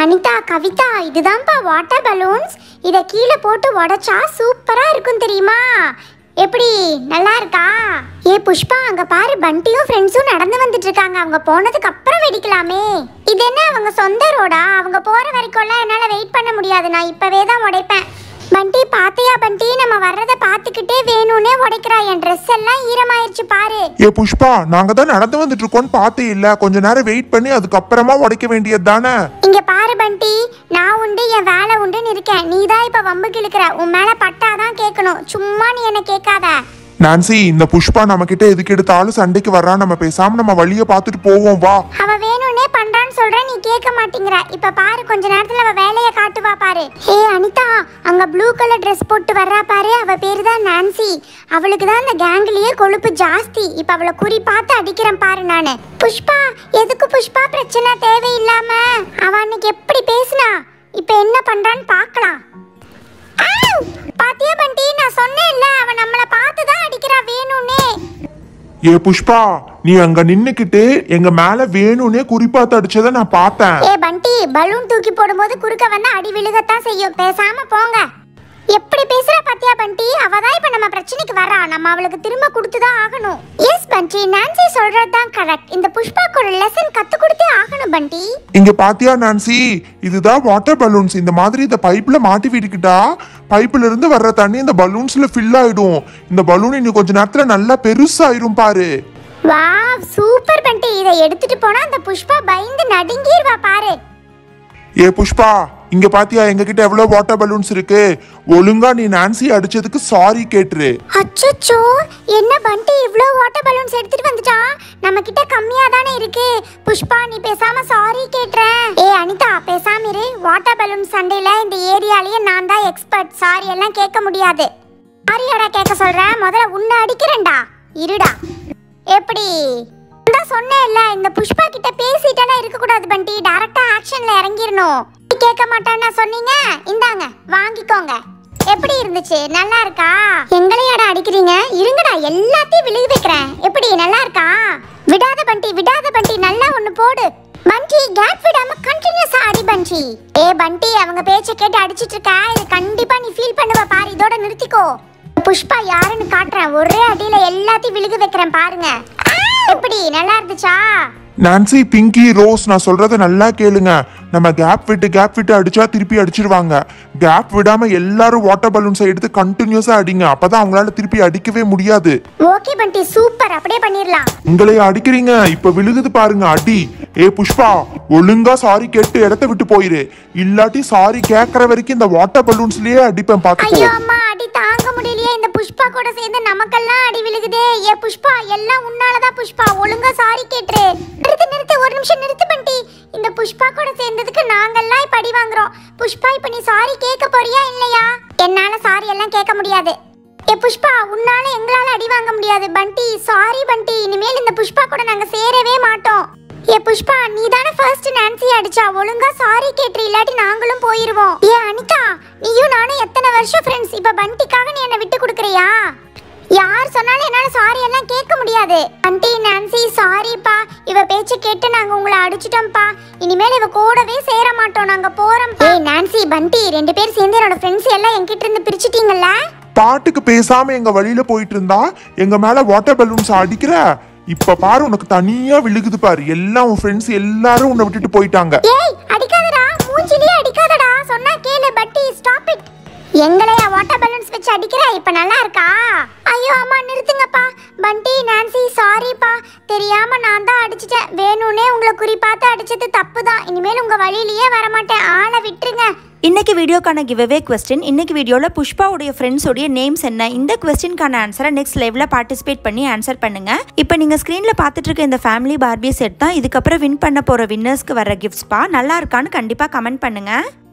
அனிதா கவிதா இதுதான்ப்பா water balloons இதை கீழே போட்டு உடைச்சா சூப்பரா இருக்கும் தெரியுமா எப்படி நல்லா இருக்கா ஏ புஷ்பா அங்க பாரு பண்டியும் ஃப்ரெண்ட்ஸும் நடந்து வந்துட்டு இருக்காங்க அவங்க போனதுக்கு அப்புறம் வெடிக்கலாமே இது என்ன அவங்க சொந்த ரோடா அவங்க போற வரைக்கும்லாம் என்னால வெயிட் பண்ண முடியாது நான் இப்பவே தான் உடைப்பேன் பண்டி பாத்தியா பண்டி நம்ம வர்றத பாத்துக்கிட்டே வேணும்னே உடைக்கிறா என் ட்ரெஸ் எல்லாம் ஈரமாயிருச்சு பாரு ஏ புஷ்பா நாங்க தான் நடந்து வந்துட்டு இருக்கோம்னு பார்த்தே இல்ல கொஞ்ச நேரம் வெயிட் பண்ணி அதுக்கப்புறமா உடைக்க வேண்டியது தானே இங்க பாரு பண்டி நான் உண்டு என் வேலை உண்டுன்னு இருக்கேன் நீ தான் இப்ப வம்பு கிழக்குற உன் மேல பட்டாதான் கேட்கணும் சும்மா நீ என்ன கேட்காத நான்சி இந்த புஷ்பா நம்ம கிட்ட எதுக்கு எடுத்தாலும் சண்டைக்கு வர்றா நம்ம பேசாம நம்ம வழிய பார்த்துட்டு போவோம் வா அவ வேணும்னே பண்றான்னு சொல்ற நீ கேட்க மாட்டேங்கிற இப்ப பாரு கொஞ்ச நேரத்துல அவ வேலைய காட்டுவா பாரு ஹே அனிதா அங்க ப்ளூ கலர் Dress போட்டு வர்றா பாரு அவ பேரு தான் நான்சி அவளுக்கு தான் இந்த கேங்லயே கொழுப்பு ஜாஸ்தி இப்ப அவளை குறி பார்த்து அடிக்கிறேன் பாரு நானு புஷ்பா எதுக்கு புஷ்பா பிரச்சனை தேவையில்லாம அவ அன்னைக்கு எப்படி பேசுனா இப்ப என்ன பண்றான்னு பார்க்கலாம் ஆவ்! பாத்தியா பண்டி நான் சொன்னேன்ல அவ நம்மள பார்த்து தான் அடிக்கிறா வேணும்னே ஏ புஷ்பா நீ அங்க நின்னுக்கிட்டு எங்க மேல வேணும்னே குறிப்பாத்து அடிச்சதை நான் பார்த்தேன் ஏ பண்டி பலூன் தூக்கி போடும்போது குறுக்க வந்து அடி விழுகத்தான் செய்யும் பேசாம போங்க எப்படி பேசுற பாத்தியா பண்டி அவ தான் இப்ப நம்ம பிரச்சனைக்கு வரா நம்ம அவளுக்கு திரும்ப கொடுத்துதான் ஆகணும் எஸ் பண்டி நான்சி சொல்றதுதான் கரெக்ட் இந்த புஷ்பாக்கு ஒரு லெசன் கத்து கொடுத்தே ஆகணும் பண்டி இங்க பாத்தியா நான்சி இதுதான் வாட்டர் பலூன்ஸ் இந்த மாதிரி இந்த பைப்ல மாட்டி விட்டுக்கிட்டா பைப்ல இருந்து வர்ற தண்ணி இந்த பலூன்ஸ்ல ஃபில் ஆயிடும் இந்த பலூன் இன்னும் கொஞ்ச நேரத்துல நல்லா பெருசாயிரும் பாரு வாவ் சூப்பர் பண்டி இதை எடுத்துட்டு போனா அந்த புஷ்பா பயந்து நடுங்கிருவா பாரு ஏ புஷ்பா இங்க பாத்தியா எங்க கிட்ட எவ்வளவு வாட்டர் பலூன்ஸ் இருக்கு ஒழுங்கா நீ நான்சி அடிச்சதுக்கு சாரி கேட்டுரு அச்சச்சோ என்ன பண்டி இவ்ளோ வாட்டர் பலூன்ஸ் எடுத்துட்டு வந்துட்டான் நம்ம கிட்ட கம்மியா தானே இருக்கு புஷ்பா நீ பேசாம சாரி கேட்றேன் ஏ அனிதா பேசாம இரு வாட்டர் பலூன் சண்டையில இந்த ஏரியாலயே நான் தான் எக்ஸ்பர்ட் சாரி எல்லாம் கேட்க முடியாது சாரியாடா கேட்க சொல்றேன் முதல்ல உன்னை அடிக்கிறேன்டா இருடா எப்படி நான் சொன்னேன்ல இந்த புஷ்பா கிட்ட பேசிட்டேனா இருக்க கூடாது பண்டி டைரக்டா ஆக்ஷன்ல இறங்கிரணும் கேட்க மாட்டான்னா சொன்னீங்க இந்தாங்க வாங்கிக்கோங்க எப்படி இருந்துச்சு நல்லா இருக்கா எங்களையாடா அடிக்கிறீங்க இருங்கடா எல்லாத்தையும் விழுக வைக்கிறேன் எப்படி நல்லா இருக்கா விடாத பண்டி விடாத பண்டி நல்லா ஒண்ணு போடு பண்டி கேப் விடாம கண்டினியூஸா அடி பண்டி ஏ பண்டி அவங்க பேச்ச கேட்டு அடிச்சிட்டு இருக்க இது கண்டிப்பா நீ ஃபீல் பண்ணுவ பாரு இதோட நிறுத்திக்கோ புஷ்பா யாருன்னு காட்டுறேன் ஒரே அடியில எல்லாத்தையும் விழுக வைக்கிறேன் பாருங்க எப்படி நல்லா இருந்துச்சா நான்சி பிங்கி ரோஸ் நான் சொல்றத நல்லா கேளுங்க நம்ம கேப் விட்டு கேப் விட்டு அடிச்சா திருப்பி அடிச்சிருவாங்க கேப் விடாம எல்லாரும் வாட்டர் பலூன்ஸை எடுத்து கண்டினியூஸா அடிங்க அப்பதான் அவங்களால திருப்பி அடிக்கவே முடியாது ஓகே பண்டி சூப்பர் அப்படியே பண்ணிரலாம் உங்களை அடிக்கிறீங்க இப்ப விழுகுது பாருங்க அடி ஏ புஷ்பா ஒழுங்கா சாரி கேட்டு இடத்த விட்டு போயிரு இல்லாட்டி சாரி கேக்குற வரைக்கும் இந்த வாட்டர் பலூன்ஸ்லயே அடிப்பேன் பாத்துக்கோ ஐயோ அம்மா அடி தாங்க முடியலையே இந்த புஷ்பா கூட சேர்ந்து நமக்கெல்லாம் அடி விழுகுதே ஏ புஷ்பா எல்லாம் உன்னாலதான் புஷ்பா ஒழுங்கா சாரி கேட்டுரு நிறுத்து நிறுத்து ஒரு நிமிஷம் நிறுத்து பண்டி இந்த புஷ்பா கூட சேர்ந்ததுக்கு நாங்கெல்லாம் இப்ப அடி வாங்குறோம் புஷ்பா இப்ப நீ சாரி கேட்க போறியா இல்லையா என்னால சாரி எல்லாம் கேட்க முடியாது ஏ புஷ்பா உன்னால எங்களால அடி வாங்க முடியாது பண்டி சாரி பண்டி இனிமேல் இந்த புஷ்பா கூட நாங்க சேரவே மாட்டோம் ஏ புஷ்பா நீ தானே ஃபர்ஸ்ட் நான்சி அடிச்சா ஒழுங்கா சாரி கேட்டு இல்லாட்டி நாங்களும் போயிருவோம் ஏ அனிதா நீயும் நானும் எத்தனை வருஷம் ஃப்ரெண்ட்ஸ் இப்ப பண்டிக்காக நீ என்ன விட்டு கொடுக்குறியா யார் சொன்னாலும் என்னால சாரி எல்லாம் கேட்க முடியாது ஆண்டி நான்சி சாரிப்பா இவ பேச்ச கேட்டு நாங்க உங்களை அடிச்சிட்டோம்ப்பா இனிமேல் இவ கூடவே சேர மாட்டோம் நாங்க போறோம் ஏய் நான்சி பண்டி ரெண்டு பேர் சேர்ந்து என்னோட ஃப்ரெண்ட்ஸ் எல்லாம் என்கிட்ட இருந்து பிரிச்சிட்டீங்கல்ல பாட்டுக்கு பேசாம எங்க வழியில போயிட்டு இருந்தா எங்க மேல வாட்டர் பலூன்ஸ் அடிக்கிற இப்ப பாரு உனக்கு தனியா விழுகுது பாரு எல்லாம் உன் ஃப்ரெண்ட்ஸ் எல்லாரும் உன்னை விட்டுட்டு போயிட்டாங்க ஏய் அடிக்காதடா மூஞ்சிலேயே அடிக்காதடா சொன்னா கேளு பட்டி ஸ்டாப் இட் எங்களையா வாட்டர் பலூன்ஸ் வச்சு அடிக்கிற இப்ப நல்லா இருக்கா ஐயோ அம்மா நிறுத்துங்கப்பா பண்டி நான்சி சாரிப்பா தெரியாம நான் தான் அடிச்சிட்டேன் வேணும்னே உங்களை குறி பார்த்து அடிச்சது தப்பு தான் இனிமேல் உங்க வழியிலேயே வரமாட்டேன் ஆளை விட்டுருங்க இன்னைக்கு வீடியோக்கான கிவ்அவே கொஸ்டின் இன்னைக்கு வீடியோவில் புஷ்பாவுடைய ஃப்ரெண்ட்ஸோடைய நேம்ஸ் என்ன இந்த கொஸ்டின்கான ஆன்சரை நெக்ஸ்ட் லைவ்ல பார்ட்டிசிபேட் பண்ணி ஆன்சர் பண்ணுங்க இப்போ நீங்க ஸ்க்ரீன்ல பார்த்துட்டு இருக்க இந்த ஃபேமிலி பார்பி செட் தான் இதுக்கப்புறம் வின் பண்ண போற வின்னர்ஸ்க்கு வர கிஃப்ட்ஸ்பா நல்லா இருக்கான்னு கண்டிப்பா கமெண்ட் பண்ணுங்க